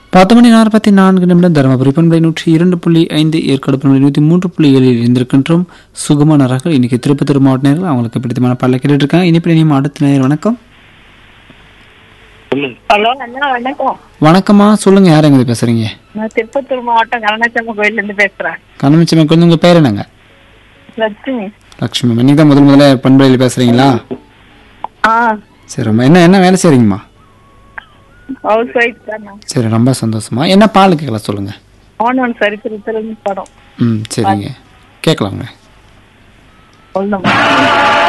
பத்து மணி நாற்பத்தி நான்கு நிமிடம் தருமபுரி பண்பலை நூற்றி இரண்டு புள்ளி ஐந்து ஏற்காடு பண்பலை நூற்றி மூன்று புள்ளி ஏழில் இருந்திருக்கின்றோம் சுகமான ரகங்கள் இன்னைக்கு திருப்பத்தூர் மாவட்ட நேர்கள் அவங்களுக்கு பிடித்தமான பாடலை கேட்டுட்டு இருக்காங்க இனிப்பு இனியும் அடுத்த நேர் வணக்கம் ஹலோ அண்ணா வணக்கம் வணக்கம்மா சொல்லுங்க யார் எங்க பேசுறீங்க நான் திருப்பத்தூர் மாவட்டம் கருணாச்சம்ம கோயில்ல இருந்து பேசுறேன் கண்ணமிச்சமே கொஞ்சம் உங்க பேர் என்னங்க லட்சுமி லக்ஷ்மி இன்னைக்கு தான் முதல் முதல்ல பண்பலையில் பேசுறீங்களா ஆ சரிம்மா என்ன என்ன வேலை செய்றீங்கம்மா ஹவுஸ் ஒய்ஃப் தானே சரி ரொம்ப சந்தோஷமா என்ன பால் கேட்கலாம் சொல்லுங்க ஆனவன் சரித்திரத்தில் படம் ம் சரிங்க கேட்கலாங்க சொல்லுங்க